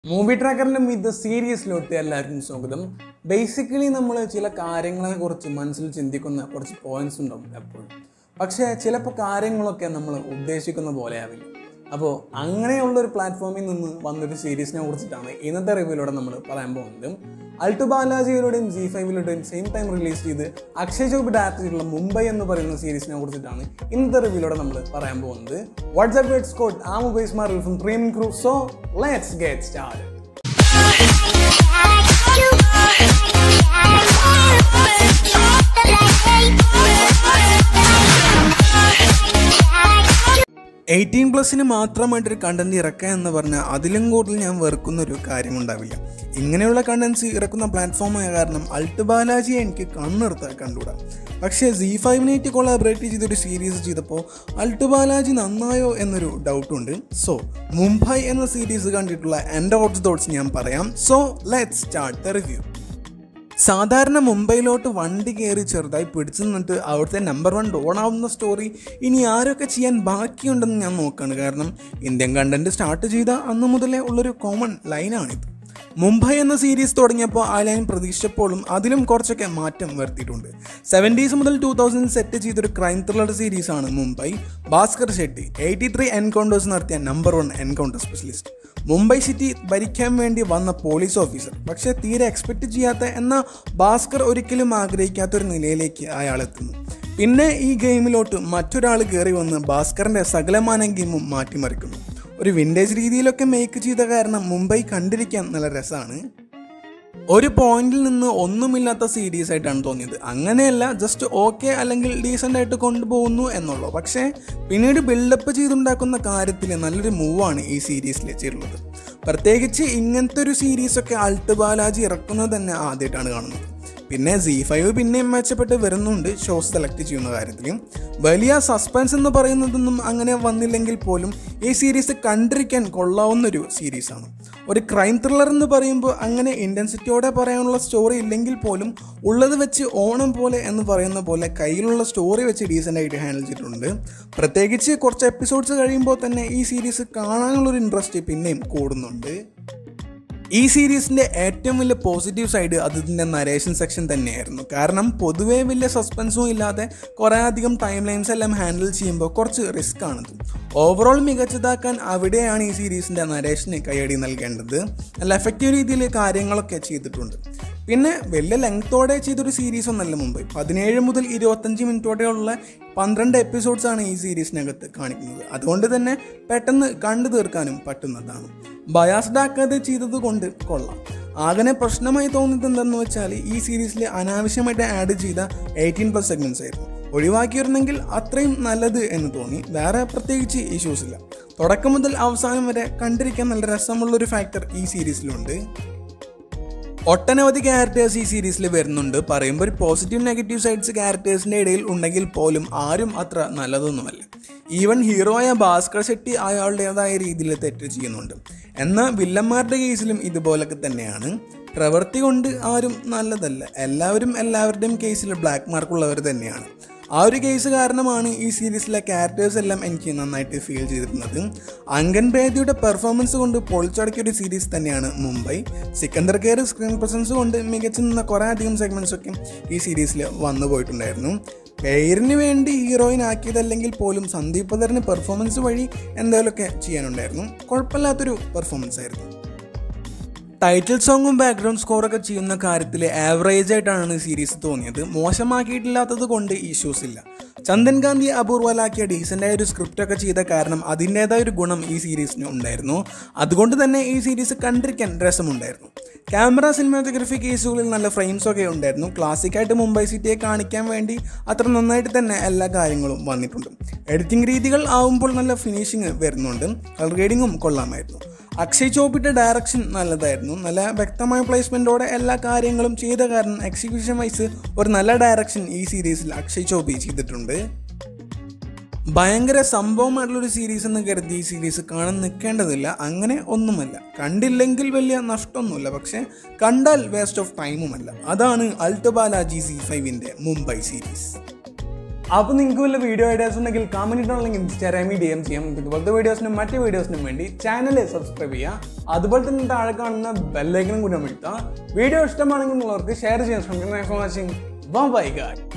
movie ട്രാക്കറിൻ്റെ ഇത് സീരീസിലോട്ട് എല്ലാവർക്കും സ്വാഗതം ബേസിക്കലി നമ്മൾ ചില കാര്യങ്ങളെ കുറിച്ച് മനസ്സിൽ ചിന്തിക്കുന്ന കുറച്ച് പോയിന്റ്സ് ഉണ്ടാവും എപ്പോഴും പക്ഷേ ചിലപ്പോൾ കാര്യങ്ങളൊക്കെ നമ്മൾ ഉദ്ദേശിക്കുന്ന പോലെ ആവില്ല അപ്പോൾ അങ്ങനെയുള്ള ഒരു പ്ലാറ്റ്ഫോമിൽ നിന്ന് വന്നൊരു സീരീസിനെ കുറിച്ചിട്ടാണ് ഇന്നത്തെ റിവ്യൂലൂടെ നമ്മൾ പറയാൻ പോകുന്നത് അൾട്ടു ബാലാജിയിലൂടെയും ജി ഫൈവിലൂടെയും സെയിം ടൈം റിലീസ് ചെയ്ത് അക്ഷയ് ചോബ് ഡയറക്ട് ചെയ്തിട്ടുള്ള മുംബൈ എന്ന് പറയുന്ന സീരീസിനെ കുറിച്ചിട്ടാണ് ഇന്നത്തെ റിവ്യൂലൂടെ നമ്മൾ പറയാൻ പോകുന്നത് what's up word Scott ah mobile smart from streaming crew so let's get start eighteen പ്ലസിന് മാത്രമായിട്ടൊരു കണ്ടന്റ് ഇറക്കുക എന്ന് പറഞ്ഞാൽ അതിലും കൂടുതൽ ഞാൻ വെറുക്കുന്ന ഒരു കാര്യമുണ്ടാവില്ല ഇങ്ങനെയുള്ള കണ്ടന്റ്സ് ഇറക്കുന്ന പ്ലാറ്റ്ഫോമായ കാരണം അൾട്ട് ബാലാജിയെ എനിക്ക് കണ്ണെടുത്താൽ കണ്ടുകൂടാ പക്ഷേ സി ഫൈവിനായിട്ട് കൊളാബറേറ്റ് ചെയ്തൊരു സീരീസ് ചെയ്തപ്പോൾ അൾട്ട് ബാലാജി നന്നായോ എന്നൊരു ഡൗട്ടുണ്ട് സോ മുംബൈ എന്ന സീരീസ് കണ്ടിട്ടുള്ള എൻ്റെ ഓട്സ് തോട്ട്സ് ഞാൻ പറയാം so let start the review സാധാരണ മുംബൈയിലോട്ട് വണ്ടി കയറി ചെറുതായി പിടിച്ചു നിന്നിട്ട് അവിടുത്തെ നമ്പർ വൺ ഡോൺ ആവുന്ന സ്റ്റോറി ഇനി ആരൊക്കെ ചെയ്യാൻ ബാക്കിയുണ്ടെന്ന് ഞാൻ നോക്കുകയാണ് കാരണം ഇന്ത്യൻ കണ്ടന്റ് സ്റ്റാർട്ട് ചെയ്ത അന്ന് മുതലേ ഉള്ളൊരു കോമൺ ലൈനാണിത് മുംബൈ എന്ന സീരീസ് തുടങ്ങിയപ്പോൾ ആ ലൈൻ പ്രതീക്ഷിച്ചപ്പോഴും അതിലും കുറച്ചൊക്കെ മാറ്റം വരുത്തിയിട്ടുണ്ട് സെവൻറ്റീസ് മുതൽ ടൂ തൗസൻഡ് സെറ്റ് ചെയ്തൊരു ക്രൈം ത്രില്ലർ സീരീസാണ് Mumbai Bhaskar Shetty eighty three encounters നടത്തിയ number one encounter specialist Mumbai city ഭരിക്കാൻ വേണ്ടി വന്ന പോലീസ് ഓഫീസർ പക്ഷേ തീരെ എക്സ്പെക്റ്റ് ചെയ്യാത്ത എന്നാൽ ഭാസ്കർ ഒരിക്കലും ആഗ്രഹിക്കാത്തൊരു നിലയിലേക്ക് അയാൾ എത്തുന്നു പിന്നെ ഈ ഗെയിമിലോട്ട് മറ്റൊരാൾ കയറി വന്ന് ഭാസ്കറിൻ്റെ സകലമാന ഗെയിമും മാറ്റിമറിക്കുന്നു ഒരു വിൻറ്റേജ് രീതിയിലൊക്കെ മേക്ക് ചെയ്ത കാരണം മുംബൈ കണ്ടിരിക്കാൻ നല്ല രസമാണ് ഒരു പോയിന്റിൽ നിന്ന് ഒന്നുമില്ലാത്ത സീരീസ് ആയിട്ടാണ് തോന്നിയത് അങ്ങനെയല്ല ജസ്റ്റ് ഓക്കെ അല്ലെങ്കിൽ ഡീസൻ്റ് ആയിട്ട് കൊണ്ടുപോകുന്നു എന്നുള്ളൂ പക്ഷേ പിന്നീട് ബിൽഡപ്പ് ചെയ്തുണ്ടാക്കുന്ന കാര്യത്തിൽ നല്ലൊരു മൂവാണ് ഈ സീരീസിൽ ചെയ്തിട്ടുള്ളത് പ്രത്യേകിച്ച് ഇങ്ങനത്തെ ഒരു സീരീസൊക്കെ അൾട്ട് ബാലാജി ഇറക്കുന്നത് തന്നെ ആദ്യമായിട്ടാണ് കാണുന്നത് പിന്നെ സി ഫൈവ് പിന്നെയും മെച്ചപ്പെട്ട് വരുന്നുണ്ട് ഷോസ് സെലക്ട് ചെയ്യുന്ന കാര്യത്തിൽ വലിയ സസ്പെൻസ് എന്ന് പറയുന്നതൊന്നും അങ്ങനെ വന്നില്ലെങ്കിൽ പോലും ഈ സീരീസ് കണ്ടിരിക്കാൻ കൊള്ളാവുന്നൊരു സീരീസാണ് ഒരു ക്രൈം ത്രില്ലർ എന്ന് പറയുമ്പോൾ അങ്ങനെ ഇൻറ്റൻസിറ്റിയോടെ പറയാനുള്ള സ്റ്റോറി ഇല്ലെങ്കിൽ പോലും ഉള്ളത് വെച്ച് ഓണം പോലെ എന്ന് പറയുന്ന പോലെ കയ്യിലുള്ള സ്റ്റോറി വെച്ച് ഡീസൻ്റ് ആയിട്ട് ഹാൻഡിൽ ചെയ്തിട്ടുണ്ട് പ്രത്യേകിച്ച് കുറച്ച് എപ്പിസോഡ്സ് കഴിയുമ്പോൾ തന്നെ ഈ സീരീസ് കാണാനുള്ളൊരു ഇൻട്രസ്റ്റ് പിന്നെയും കൂടുന്നുണ്ട് ഈ സീരീസിൻ്റെ ഏറ്റവും വലിയ പോസിറ്റീവ് സൈഡ് അതിൻ്റെ നരേഷൻ സെക്ഷൻ തന്നെയായിരുന്നു കാരണം പൊതുവേ വലിയ സസ്പെൻസും ഇല്ലാതെ കുറേ അധികം ടൈം ലൈൻസ് എല്ലാം ഹാൻഡിൽ ചെയ്യുമ്പോൾ കുറച്ച് റിസ്ക് ആണത് ഓവറോൾ മികച്ചതാക്കാൻ അവിടെയാണ് ഈ സീരീസിൻ്റെ നരേഷന് കൈയടി നൽകേണ്ടത് നല്ല എഫക്റ്റീവ് രീതിയിൽ കാര്യങ്ങളൊക്കെ ചെയ്തിട്ടുണ്ട് പിന്നെ വലിയ ലെങ്ത്തോടെ ചെയ്തൊരു സീരീസ് ഒന്നല്ല മുമ്പ് പതിനേഴ് മുതൽ ഇരുപത്തഞ്ച് മിനിറ്റോടെയുള്ള പന്ത്രണ്ട് എപ്പിസോഡ്സ് ആണ് ഈ സീരീസിനകത്ത് കാണിക്കുന്നത് അതുകൊണ്ട് തന്നെ പെട്ടെന്ന് കണ്ടു തീർക്കാനും പറ്റുന്നതാണ് ബയാസ്ഡ് ആക്കാതെ ചെയ്തത് കൊണ്ട് കൊള്ളാം ആകെ പ്രശ്നമായി തോന്നിയത് എന്തെന്ന് വെച്ചാൽ ഈ സീരീസിൽ അനാവശ്യമായിട്ട് ആഡ് ചെയ്ത എയ്റ്റീൻ പ്ലസ് സെഗ്മെൻറ്റ്സ് ആയിരുന്നു ഒഴിവാക്കിയിരുന്നെങ്കിൽ അത്രയും നല്ലത് എന്ന് തോന്നി വേറെ പ്രത്യേകിച്ച് ഇഷ്യൂസ് ഇല്ല തുടക്കം മുതൽ അവസാനം വരെ കണ്ടിരിക്കാൻ നല്ല രസമുള്ളൊരു ഫാക്ടർ ഈ സീരീസിലുണ്ട് ഒട്ടനവധി ക്യാരക്ടേഴ്സ് ഈ സീരീസിൽ വരുന്നുണ്ട് പറയുമ്പോൾ ഒരു പോസിറ്റീവ് നെഗറ്റീവ് സൈഡ്സ് ക്യാരക്ടേഴ്സിൻ്റെ ഇടയിൽ ഉണ്ടെങ്കിൽ പോലും ആരും അത്ര നല്ലതൊന്നുമല്ല ഈവൻ ഹീറോയായ ഭാസ്കർ ശെട്ടി അയാളുടേതായ രീതിയിൽ തെറ്റ് ചെയ്യുന്നുണ്ട് എന്നാൽ വില്ലന്മാരുടെ കേസിലും ഇതുപോലൊക്കെ തന്നെയാണ് പ്രവൃത്തി കൊണ്ട് ആരും നല്ലതല്ല എല്ലാവരും എല്ലാവരുടെയും കേസിൽ ബ്ലാക്ക് മാർക്കുള്ളവർ തന്നെയാണ് ആ ഒരു കേസ് കാരണമാണ് ഈ സീരീസിലെ ക്യാരക്ടേഴ്സ് എല്ലാം എനിക്ക് നന്നായിട്ട് ഫീൽ ചെയ്തിരുന്നത് അങ്കൻ ബേദിയുടെ പെർഫോമൻസ് കൊണ്ട് പൊളിച്ചടക്കിയ ഒരു സീരീസ് തന്നെയാണ് മുംബൈ സിക്കന്ദർ കെയർ സ്ക്രീൻ പ്രസൻസ് കൊണ്ട് മികച്ചു നിന്ന കുറേ അധികം സെഗ്മെൻറ്റ്സ് ഒക്കെ ഈ സീരീസിൽ വന്നു പോയിട്ടുണ്ടായിരുന്നു പേരിന് വേണ്ടി ഹീറോയിൻ ആക്കിയതല്ലെങ്കിൽ പോലും സന്ദീപ് പദറിന് പെർഫോമൻസ് വഴി എന്തെങ്കിലുമൊക്കെ ചെയ്യാനുണ്ടായിരുന്നു കുഴപ്പമില്ലാത്തൊരു പെർഫോമൻസ് ആയിരുന്നു ടൈറ്റിൽ സോങ്ങും ബാക്ക്ഗ്രൗണ്ട് സ്കോറൊക്കെ ചെയ്യുന്ന കാര്യത്തിൽ ആവറേജ് ആയിട്ടാണ് സീരീസ് തോന്നിയത് മോശമാക്കിയിട്ടില്ലാത്തത് കൊണ്ട് ഇഷ്യൂസ് ഇല്ല ചന്ദൻ ഗാന്ധി അപൂർവലാക്കിയ ഡീസൻ്റായ ഒരു സ്ക്രിപ്റ്റൊക്കെ ചെയ്ത കാരണം അതിൻ്റേതായ ഒരു ഗുണം ഈ സീരീസിന് ഉണ്ടായിരുന്നു അതുകൊണ്ട് തന്നെ ഈ സീരീസ് കണ്ടിരിക്കാൻ രസമുണ്ടായിരുന്നു ക്യാമറ സിനിമാറ്റോഗ്രഫി കേസുകളിൽ നല്ല ഫ്രെയിംസ് ഒക്കെ ഉണ്ടായിരുന്നു ക്ലാസിക്കായിട്ട് മുംബൈ സിറ്റിയെ കാണിക്കാൻ വേണ്ടി അത്ര നന്നായിട്ട് തന്നെ എല്ലാ കാര്യങ്ങളും വന്നിട്ടുണ്ട് എഡിറ്റിംഗ് രീതികൾ ആവുമ്പോൾ നല്ല ഫിനിഷിങ് വരുന്നുണ്ട് കളർ ഗ്രേഡിങ്ങും കൊള്ളാമായിരുന്നു അക്ഷയ് ചോപ്പിൻ്റെ ഡയറക്ഷൻ നല്ലതായിരുന്നു നല്ല വ്യക്തമായ പ്ലേസ്മെൻറ്റോടെ എല്ലാ കാര്യങ്ങളും ചെയ്ത കാരണം എക്സിക്യൂഷൻ വൈസ് ഒരു നല്ല ഡയറക്ഷൻ ഈ സീരീസിൽ അക്ഷയ് ചോപ്പി ചെയ്തിട്ടുണ്ട് ഭയങ്കര സംഭവമായിട്ടുള്ളൊരു സീരീസ് എന്ന് കരുതി ഈ സീരീസ് കാണാൻ നിൽക്കേണ്ടതില്ല അങ്ങനെ ഒന്നുമല്ല കണ്ടില്ലെങ്കിൽ വലിയ നഷ്ടമൊന്നുമില്ല പക്ഷേ കണ്ടാൽ വേസ്റ്റ് ഓഫ് ടൈമുമല്ല അതാണ് അൾട്ട് ബാലാജി സി ഫൈവിൻ്റെ മുംബൈ സീരീസ് അപ്പോൾ നിങ്ങൾക്ക് വല്ല വീഡിയോ ഐഡിയാസ് ഉണ്ടെങ്കിൽ കമൻറ്റ് ഇട്ടുണ്ടെങ്കിൽ ഇൻസ്റ്റാഗ്രാമിൽ ഡി എം ചെയ്യാം ഇതുപോലത്തെ വീഡിയോസിനും മറ്റ് വീഡിയോസിനും വേണ്ടി ചാനൽ സബ്സ്ക്രൈബ് ചെയ്യുക അതുപോലെ തന്നെ താഴെ കാണുന്ന ബെല്ലൈക്കനും കൂടി അമഴ്ത്തുക വീഡിയോ ഇഷ്ടമാണെങ്കിൽ ഉള്ളവർക്ക് ഷെയർ ചെയ്യാൻ ശ്രമിക്കും വാച്ചിങ് ബൈ ഗാഡ്